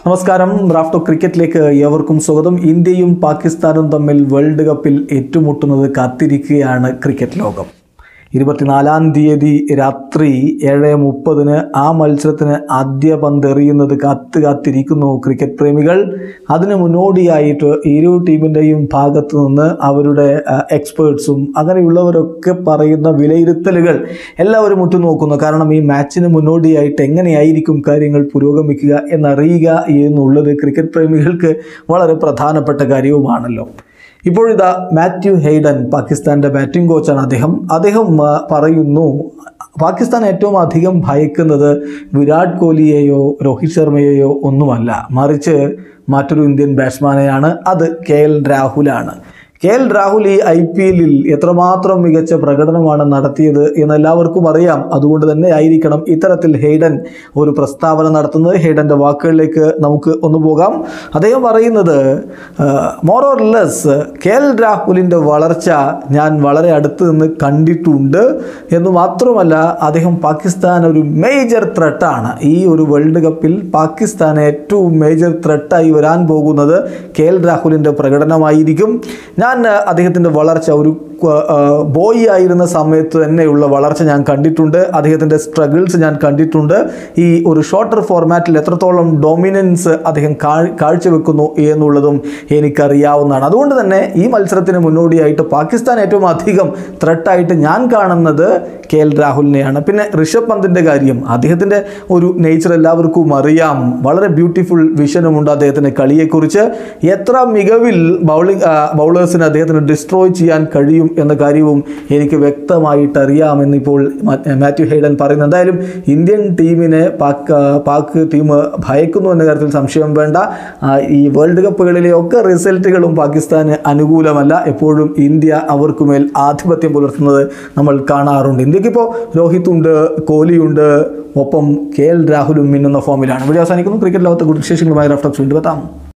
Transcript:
നമസ്കാരം റാഫ്റ്റോ ക്രിക്കറ്റിലേക്ക് ഏവർക്കും സ്വാഗതം ഇന്ത്യയും പാകിസ്ഥാനും തമ്മിൽ വേൾഡ് കപ്പിൽ ഏറ്റുമുട്ടുന്നത് കാത്തിരിക്കുകയാണ് ക്രിക്കറ്റ് ലോകം ഇരുപത്തിനാലാം തീയതി രാത്രി ഏഴ് മുപ്പതിന് ആ മത്സരത്തിന് ആദ്യ പന്ത് എറിയുന്നത് കാത്ത് കാത്തിരിക്കുന്നു ക്രിക്കറ്റ് പ്രേമികൾ അതിന് മുന്നോടിയായിട്ട് ഇരു ടീമിൻ്റെയും ഭാഗത്തു നിന്ന് അവരുടെ എക്സ്പേർട്സും അങ്ങനെയുള്ളവരൊക്കെ പറയുന്ന വിലയിരുത്തലുകൾ എല്ലാവരും ഉറ്റുനോക്കുന്നു കാരണം ഈ മാച്ചിന് മുന്നോടിയായിട്ട് എങ്ങനെയായിരിക്കും കാര്യങ്ങൾ പുരോഗമിക്കുക എന്നറിയുക എന്നുള്ളത് ക്രിക്കറ്റ് പ്രേമികൾക്ക് വളരെ പ്രധാനപ്പെട്ട കാര്യവുമാണല്ലോ ഇപ്പോഴിതാ മാത്യു ഹെയ്ഡൻ പാകിസ്ഥാൻ്റെ ബാറ്റിംഗ് കോച്ചാണ് അദ്ദേഹം അദ്ദേഹം ആ, പറയുന്നു പാകിസ്ഥാൻ ഏറ്റവും അധികം ഭയക്കുന്നത് വിരാട് കോഹ്ലിയെയോ രോഹിത് ശർമ്മയെയോ ഒന്നുമല്ല മറിച്ച് മറ്റൊരു ഇന്ത്യൻ ബാറ്റ്സ്മാനെയാണ് അത് കെ എൽ രാഹുലാണ് കെ എൽ രാഹുൽ ഈ ഐ പി എല്ലിൽ എത്രമാത്രം മികച്ച പ്രകടനമാണ് നടത്തിയത് എന്ന് എല്ലാവർക്കും അറിയാം അതുകൊണ്ട് തന്നെ ആയിരിക്കണം ഇത്തരത്തിൽ ഹെയ്ഡൻ ഒരു പ്രസ്താവന നടത്തുന്നത് ഹെയ്ഡൻ്റെ വാക്കുകളിലേക്ക് നമുക്ക് ഒന്ന് പോകാം അദ്ദേഹം പറയുന്നത് more or less K L രാഹുലിൻ്റെ വളർച്ച ഞാൻ വളരെ അടുത്ത് നിന്ന് കണ്ടിട്ടുണ്ട് എന്ന് മാത്രമല്ല അദ്ദേഹം പാകിസ്ഥാൻ ഒരു മേജർ ത്രെട്ടാണ് ഈ ഒരു വേൾഡ് കപ്പിൽ പാകിസ്ഥാൻ ഏറ്റവും മേജർ ത്രെട്ടായി വരാൻ പോകുന്നത് കെ എൽ രാഹുലിൻ്റെ പ്രകടനമായിരിക്കും ഞാൻ ആ, അദ്ദേഹത്തിൻ്റെ വളർച്ച ഒരു ബോയ് ആയിരുന്ന സമയത്ത് തന്നെയുള്ള വളർച്ച ഞാൻ കണ്ടിട്ടുണ്ട് അദ്ദേഹത്തിൻ്റെ സ്ട്രഗിൾസ് ഞാൻ കണ്ടിട്ടുണ്ട് ഈ ഒരു ഷോർട്ടർ ഫോർമാറ്റിൽ എത്രത്തോളം ഡൊമിനൻസ് അദ്ദേഹം കാഴ്- കാഴ്ചവെക്കുന്നു എന്നുള്ളതും എനിക്കറിയാവുന്നതാണ് അതുകൊണ്ട് തന്നെ ഈ മത്സരത്തിന് മുന്നോടിയായിട്ട് പാകിസ്ഥാൻ ഏറ്റവും അധികം ത്രെട്ടായിട്ട് ഞാൻ കാണുന്നത് കെ എൽ രാഹുലിനെയാണ് പിന്നെ ഋഷഭ് പന്തിൻ്റെ കാര്യം അദ്ദേഹത്തിൻ്റെ ഒരു നേച്ചർ എല്ലാവർക്കും അറിയാം വളരെ ബ്യൂട്ടിഫുൾ വിഷനുമുണ്ട് അദ്ദേഹത്തിൻ്റെ കളിയെക്കുറിച്ച് എത്ര മികവിൽ ബൗളിംഗ് ബൗളേഴ്സിന് അദ്ദേഹത്തിന് ഡിസ്ട്രോയ് ചെയ്യാൻ കഴിയും എന്ന കാര്യവും എനിക്ക് വ്യക്തമായിട്ട് അറിയാമെന്നിപ്പോൾ മാ- മാത്യു ഹെയ്ഡൻ പറയുന്നു എന്തായാലും ഇന്ത്യൻ ടീമിനെ പാക് ആ, പാക് ടീം ഭയക്കുന്നു എന്ന കാര്യത്തിൽ സംശയം വേണ്ട ആ, ഈ വേൾഡ് കപ്പുകളിലെ ഒക്കെ റിസൾട്ടുകളും പാകിസ്ഥാന് അനുകൂലമല്ല എപ്പോഴും ഇന്ത്യ അവർക്കുമേൽ ആധിപത്യം പുലർത്തുന്നത് നമ്മൾ കാണാറുണ്ട് ഇന്ത്യക്കിപ്പോൾ രോഹിത് ഉണ്ട് കോഹ്ലിയുണ്ട് ഒപ്പം കെ എൽ രാഹുലും മിന്നുന്ന ഫോമിലാണ് ഇവിടെ അവസാനിക്കുന്നു ക്രിക്കറ്റ് ലോകത്തെ കൂടുതൽ വിശേഷങ്ങളുമായി റഫ്ലക്സ് വീണ്ടും എത്താം